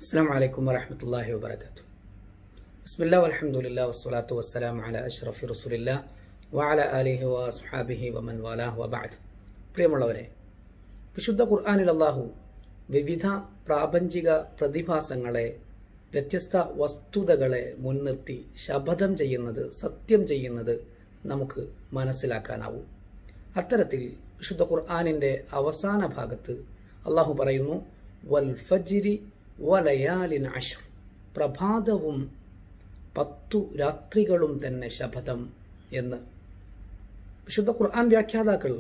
السلام عليكم ورحمة الله وبركاته بسم الله والحمد لله والصلاة والسلام على أشرف رسول الله وعلى آله وأصحابه ومن والاه وبعد പ്രിയമുള്ളവരെ വിശുദ്ധ ഖുർആാനിൽ അള്ളാഹു വിവിധ പ്രാപഞ്ചിക പ്രതിഭാസങ്ങളെ വ്യത്യസ്ത വസ്തുതകളെ മുൻനിർത്തി ശപഥം ചെയ്യുന്നത് സത്യം ചെയ്യുന്നത് നമുക്ക് മനസ്സിലാക്കാനാവും അത്തരത്തിൽ വിശുദ്ധ ഖുർആാനിൻ്റെ അവസാന ഭാഗത്ത് അള്ളാഹു പറയുന്നു വൽ ഫജിരി വലയാലിൻ അഷർ പ്രഭാതവും പത്തു രാത്രികളും തന്നെ ശപഥം എന്ന് വിശുദ്ധ ഖുർആൻ വ്യാഖ്യാതാക്കൾ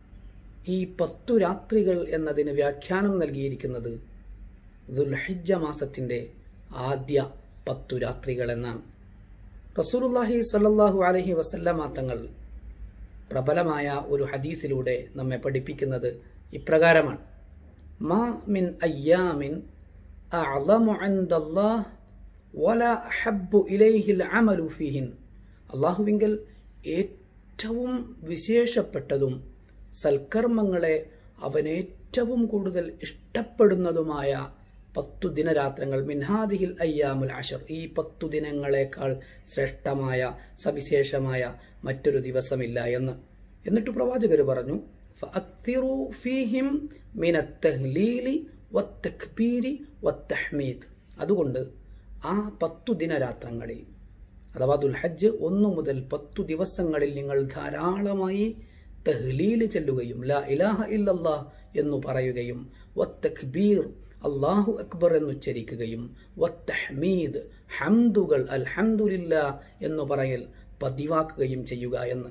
ഈ പത്തു രാത്രികൾ എന്നതിന് വ്യാഖ്യാനം നൽകിയിരിക്കുന്നത് ദുൽഹിജ മാസത്തിൻ്റെ ആദ്യ പത്തു രാത്രികൾ എന്നാണ് റസൂലുല്ലാഹി സല്ലല്ലാഹു അലൈഹി വസല്ലമ തങ്ങൾ പ്രബലമായ ഒരു ഹദീസിലൂടെ നമ്മെ പഠിപ്പിക്കുന്നത് ഇപ്രകാരമാണ് മാ മിൻ അയ്യാമിൻ അഅളമു ഇൻദല്ലാഹ് വല അഹബ്ബു ഇലൈഹിൽ അമലു ഫീഹിൻ അള്ളാഹുവിങ്കൽ ഏറ്റവും വിശേഷപ്പെട്ടതും സൽക്കർമ്മങ്ങളെ അവൻ ഏറ്റവും കൂടുതൽ ഇഷ്ടപ്പെടുന്നതുമായ പത്തു ദിനരാത്രങ്ങൾ മിൻഹാദിഹിൽ അയ്യാമുൽ അഷർ ഈ പത്തു ദിനങ്ങളെക്കാൾ ശ്രേഷ്ഠമായ സവിശേഷമായ മറ്റൊരു ദിവസമില്ല എന്ന് എന്നിട്ട് പ്രവാചകർ പറഞ്ഞു ഫഅക്തിറു ഫീഹിം മിനത്തഹ്ലീലി വത്തക്ബീരി വത്തഹ്മീദ് അതുകൊണ്ട് ആ പത്തു ദിനരാത്രങ്ങളിൽ അഥവാ ദുൽഹജ്ജ് ഒന്നു മുതൽ പത്തു ദിവസങ്ങളിൽ നിങ്ങൾ ധാരാളമായി തഹ്ലീല് ചെല്ലുകയും ലാ ഇലാഹ ഇല്ലല്ലാ എന്നു പറയുകയും വത്തക്ബീർ അള്ളാഹു അക്ബർ എന്നുച്ചരിക്കുകയും വത്തഹ്മീദ് ഹംദുകൾ അൽഹംദുലില്ല എന്നു പറയൽ പതിവാക്കുകയും ചെയ്യുക എന്ന്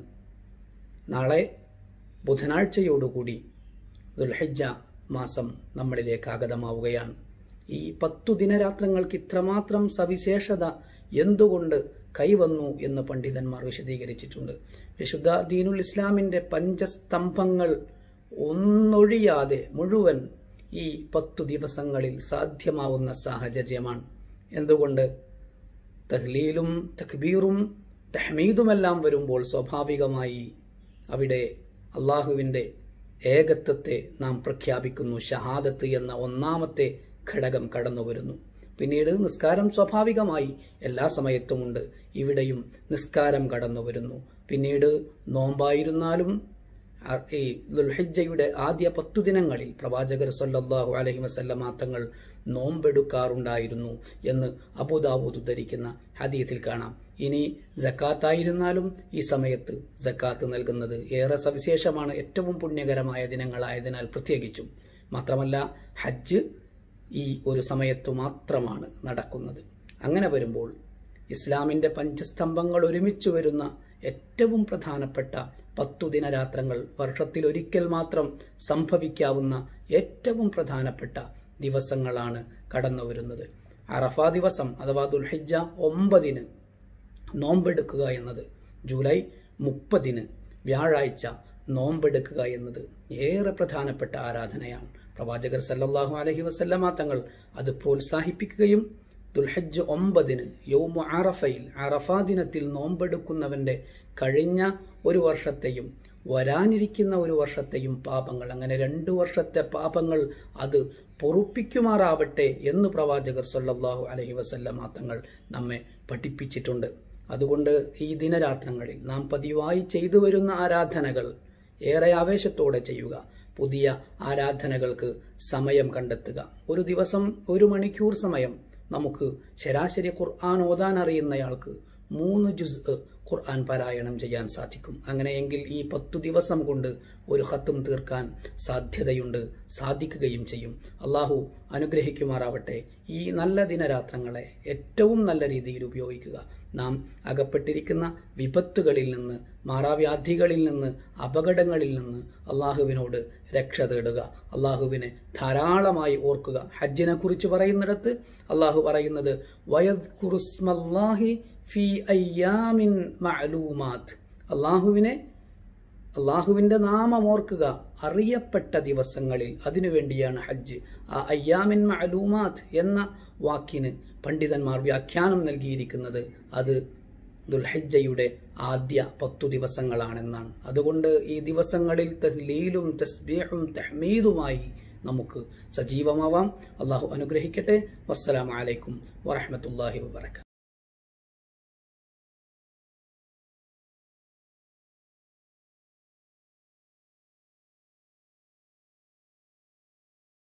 നാളെ ബുധനാഴ്ചയോടുകൂടി ദുൽഹജ്ജ മാസം നമ്മളിലേക്ക് ആഗതമാവുകയാണ് ഈ പത്തു ദിനരാത്രങ്ങൾക്ക് ഇത്രമാത്രം സവിശേഷത എന്തുകൊണ്ട് കൈവന്നു എന്ന് പണ്ഡിതന്മാർ വിശദീകരിച്ചിട്ടുണ്ട് വിശുദ്ധ ദീനുൽ ഇസ്ലാമിൻ്റെ പഞ്ചസ്തംഭങ്ങൾ ഒന്നൊഴിയാതെ മുഴുവൻ ഈ പത്തു ദിവസങ്ങളിൽ സാധ്യമാവുന്ന സാഹചര്യമാണ് എന്തുകൊണ്ട് തഹ്ലീലും തക്ബീറും തഹ്മീദുമെല്ലാം വരുമ്പോൾ സ്വാഭാവികമായി അവിടെ അള്ളാഹുവിൻ്റെ ഏകത്വത്തെ നാം പ്രഖ്യാപിക്കുന്നു ഷഹാദത്ത് എന്ന ഒന്നാമത്തെ ഘടകം കടന്നു വരുന്നു പിന്നീട് നിസ്കാരം സ്വാഭാവികമായി എല്ലാ സമയത്തുമുണ്ട് ഇവിടെയും നിസ്കാരം കടന്നു വരുന്നു പിന്നീട് നോമ്പായിരുന്നാലും ഈ ദുൽഹിജയുടെ ആദ്യ പത്തു ദിനങ്ങളിൽ പ്രവാചകർ സല്ലല്ലാഹു അലൈഹി വസല്ലമ തങ്ങൾ നോമ്പെടുക്കാറുണ്ടായിരുന്നു എന്ന് അബുദാബൂദ് ഉദ്ധരിക്കുന്ന ഹദീസിൽ കാണാം ഇനി ജക്കാത്തായിരുന്നാലും ഈ സമയത്ത് ജക്കാത്ത് നൽകുന്നത് ഏറെ സവിശേഷമാണ് ഏറ്റവും പുണ്യകരമായ ദിനങ്ങളായതിനാൽ പ്രത്യേകിച്ചും മാത്രമല്ല ഹജ്ജ് ഈ ഒരു സമയത്തു മാത്രമാണ് നടക്കുന്നത് അങ്ങനെ വരുമ്പോൾ ഇസ്ലാമിൻ്റെ പഞ്ചസ്തംഭങ്ങൾ ഒരുമിച്ച് വരുന്ന ഏറ്റവും പ്രധാനപ്പെട്ട പത്തു ദിനരാത്രങ്ങൾ വർഷത്തിൽ ഒരിക്കൽ മാത്രം സംഭവിക്കാവുന്ന ഏറ്റവും പ്രധാനപ്പെട്ട ദിവസങ്ങളാണ് കടന്നു വരുന്നത് അറഫ ദിവസം അഥവാ ദുൽഹിജ ഒമ്പതിന് നോമ്പെടുക്കുക എന്നത് ജൂലൈ മുപ്പതിന് വ്യാഴാഴ്ച നോമ്പെടുക്കുക എന്നത് ഏറെ പ്രധാനപ്പെട്ട ആരാധനയാണ് പ്രവാചകർ സല്ലല്ലാഹു അലഹി വസല്ലമ തങ്ങൾ അത് പ്രോത്സാഹിപ്പിക്കുകയും ദുൽഹജ്ജ് ഒമ്പതിന് യൗമു അറഫയിൽ അറഫാ ദിനത്തിൽ നോമ്പെടുക്കുന്നവൻ്റെ കഴിഞ്ഞ ഒരു വർഷത്തെയും വരാനിരിക്കുന്ന ഒരു വർഷത്തെയും പാപങ്ങൾ അങ്ങനെ രണ്ടു വർഷത്തെ പാപങ്ങൾ അത് പൊറുപ്പിക്കുമാറാവട്ടെ എന്ന് പ്രവാചകർ സല്ലല്ലാഹു അലഹി വസല്ലമ തങ്ങൾ നമ്മെ പഠിപ്പിച്ചിട്ടുണ്ട് അതുകൊണ്ട് ഈ ദിനരാത്രങ്ങളിൽ നാം പതിവായി ചെയ്തു വരുന്ന ആരാധനകൾ ഏറെ ആവേശത്തോടെ ചെയ്യുക പുതിയ ആരാധനകൾക്ക് സമയം കണ്ടെത്തുക ഒരു ദിവസം ഒരു മണിക്കൂർ സമയം നമുക്ക് ശരാശരി ഖുർആൻ ഓതാൻ അറിയുന്നയാൾക്ക് മൂന്ന് ജുസ് ഖുർആൻ പാരായണം ചെയ്യാൻ സാധിക്കും അങ്ങനെയെങ്കിൽ ഈ പത്തു ദിവസം കൊണ്ട് ഒരു ഹത്തും തീർക്കാൻ സാധ്യതയുണ്ട് സാധിക്കുകയും ചെയ്യും അള്ളാഹു അനുഗ്രഹിക്കുമാറാവട്ടെ ഈ നല്ല ദിനരാത്രങ്ങളെ ഏറ്റവും നല്ല രീതിയിൽ ഉപയോഗിക്കുക നാം അകപ്പെട്ടിരിക്കുന്ന വിപത്തുകളിൽ നിന്ന് മാറാവ്യാധികളിൽ നിന്ന് അപകടങ്ങളിൽ നിന്ന് അള്ളാഹുവിനോട് രക്ഷ തേടുക അള്ളാഹുവിനെ ധാരാളമായി ഓർക്കുക ഹജ്ജിനെ കുറിച്ച് പറയുന്നിടത്ത് അള്ളാഹു പറയുന്നത് വയദ് കുറുസ്മല്ലാഹി ഫി അയ്യാമിൻ മഅലൂമാത്ത് അള്ളാഹുവിനെ അള്ളാഹുവിൻ്റെ നാമം ഓർക്കുക അറിയപ്പെട്ട ദിവസങ്ങളിൽ അതിനുവേണ്ടിയാണ് ഹജ്ജ് ആ അയ്യാമിൻ മഅലൂമാത്ത് എന്ന വാക്കിന് പണ്ഡിതന്മാർ വ്യാഖ്യാനം നൽകിയിരിക്കുന്നത് അത് ദുൽഹജ്ജയുടെ ആദ്യ പത്തു ദിവസങ്ങളാണെന്നാണ് അതുകൊണ്ട് ഈ ദിവസങ്ങളിൽ തഹ്ലീലും തസ്ബീഹും തഹ്മീദുമായി നമുക്ക് സജീവമാവാം അള്ളാഹു അനുഗ്രഹിക്കട്ടെ വസ്സലാമു അലൈക്കും വറഹമത്തല്ലാഹി വബർക്കാത്തു